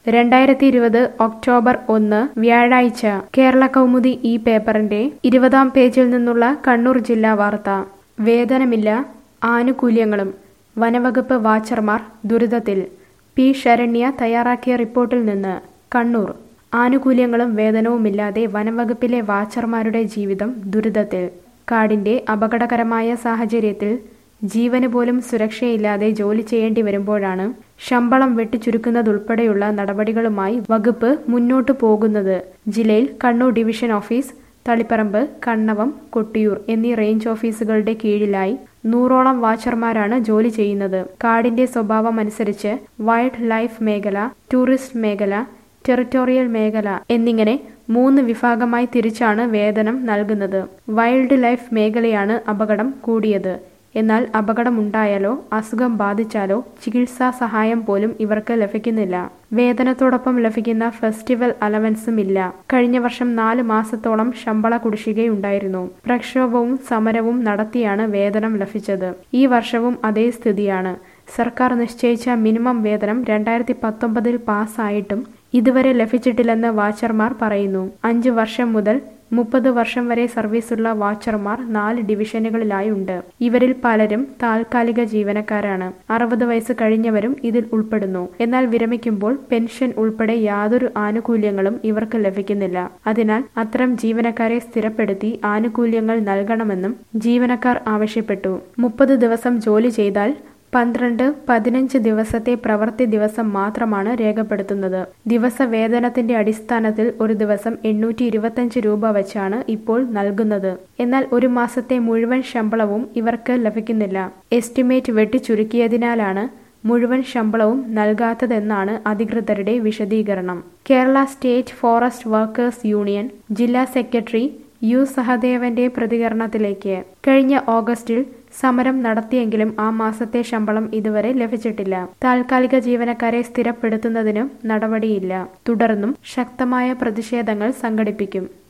രണ്ടായിരത്തി ഇരുപത് ഒക്ടോബർ ഒന്ന് വ്യാഴാഴ്ച കേരള കൗമുദി ഈ പേപ്പറിന്റെ ഇരുപതാം പേജിൽ നിന്നുള്ള കണ്ണൂർ ജില്ലാ വാർത്ത വേതനമില്ല ആനുകൂല്യങ്ങളും വനവകുപ്പ് വാച്ചർമാർ ദുരിതത്തിൽ പി ശരണ്യ തയ്യാറാക്കിയ റിപ്പോർട്ടിൽ നിന്ന് കണ്ണൂർ ആനുകൂല്യങ്ങളും വേതനവുമില്ലാതെ വനംവകുപ്പിലെ വാച്ചർമാരുടെ ജീവിതം ദുരിതത്തിൽ കാടിന്റെ അപകടകരമായ സാഹചര്യത്തിൽ ജീവന് പോലും സുരക്ഷയില്ലാതെ ജോലി ചെയ്യേണ്ടി വരുമ്പോഴാണ് ശമ്പളം വെട്ടിച്ചുരുക്കുന്നതുൾപ്പെടെയുള്ള നടപടികളുമായി വകുപ്പ് മുന്നോട്ടു പോകുന്നത് ജില്ലയിൽ കണ്ണൂർ ഡിവിഷൻ ഓഫീസ് തളിപ്പറമ്പ് കണ്ണവം കൊട്ടിയൂർ എന്നീ റേഞ്ച് ഓഫീസുകളുടെ കീഴിലായി നൂറോളം വാച്ചർമാരാണ് ജോലി ചെയ്യുന്നത് കാടിന്റെ സ്വഭാവം അനുസരിച്ച് വൈൽഡ് ലൈഫ് മേഖല ടൂറിസ്റ്റ് മേഖല ടെറിട്ടോറിയൽ മേഖല എന്നിങ്ങനെ മൂന്ന് വിഭാഗമായി തിരിച്ചാണ് വേതനം നൽകുന്നത് വൈൽഡ് ലൈഫ് മേഖലയാണ് അപകടം കൂടിയത് എന്നാൽ അപകടമുണ്ടായാലോ അസുഖം ബാധിച്ചാലോ ചികിത്സാ സഹായം പോലും ഇവർക്ക് ലഭിക്കുന്നില്ല വേതനത്തോടൊപ്പം ലഭിക്കുന്ന ഫെസ്റ്റിവൽ അലവൻസും ഇല്ല കഴിഞ്ഞ വർഷം നാല് മാസത്തോളം ശമ്പള കുടിശ്ശികയുണ്ടായിരുന്നു പ്രക്ഷോഭവും സമരവും നടത്തിയാണ് വേതനം ലഭിച്ചത് ഈ വർഷവും അതേ സ്ഥിതിയാണ് സർക്കാർ നിശ്ചയിച്ച മിനിമം വേതനം രണ്ടായിരത്തി പത്തൊമ്പതിൽ പാസ്സായിട്ടും ഇതുവരെ ലഭിച്ചിട്ടില്ലെന്ന് വാച്ചർമാർ പറയുന്നു അഞ്ചു വർഷം മുതൽ മുപ്പത് വർഷം വരെ സർവീസുള്ള വാച്ചർമാർ നാല് ഡിവിഷനുകളിലായി ഉണ്ട് ഇവരിൽ പലരും താൽക്കാലിക ജീവനക്കാരാണ് അറുപത് വയസ്സ് കഴിഞ്ഞവരും ഇതിൽ ഉൾപ്പെടുന്നു എന്നാൽ വിരമിക്കുമ്പോൾ പെൻഷൻ ഉൾപ്പെടെ യാതൊരു ആനുകൂല്യങ്ങളും ഇവർക്ക് ലഭിക്കുന്നില്ല അതിനാൽ അത്തരം ജീവനക്കാരെ സ്ഥിരപ്പെടുത്തി ആനുകൂല്യങ്ങൾ നൽകണമെന്നും ജീവനക്കാർ ആവശ്യപ്പെട്ടു മുപ്പത് ദിവസം ജോലി ചെയ്താൽ പന്ത്രണ്ട് പതിനഞ്ച് ദിവസത്തെ പ്രവൃത്തി ദിവസം മാത്രമാണ് രേഖപ്പെടുത്തുന്നത് ദിവസ വേതനത്തിന്റെ അടിസ്ഥാനത്തിൽ ഒരു ദിവസം എണ്ണൂറ്റി ഇരുപത്തഞ്ച് രൂപ വെച്ചാണ് ഇപ്പോൾ നൽകുന്നത് എന്നാൽ ഒരു മാസത്തെ മുഴുവൻ ശമ്പളവും ഇവർക്ക് ലഭിക്കുന്നില്ല എസ്റ്റിമേറ്റ് വെട്ടിച്ചുരുക്കിയതിനാലാണ് മുഴുവൻ ശമ്പളവും നൽകാത്തതെന്നാണ് അധികൃതരുടെ വിശദീകരണം Kerala state forest workers union ജില്ലാ സെക്രട്ടറി യു സഹദേവന്റെ പ്രതികരണത്തിലേക്ക് കഴിഞ്ഞ ഓഗസ്റ്റിൽ സമരം നടത്തിയെങ്കിലും ആ മാസത്തെ ശമ്പളം ഇതുവരെ ലഭിച്ചിട്ടില്ല താൽക്കാലിക ജീവനക്കാരെ സ്ഥിരപ്പെടുത്തുന്നതിനും നടപടിയില്ല തുടർന്നും ശക്തമായ പ്രതിഷേധങ്ങൾ സംഘടിപ്പിക്കും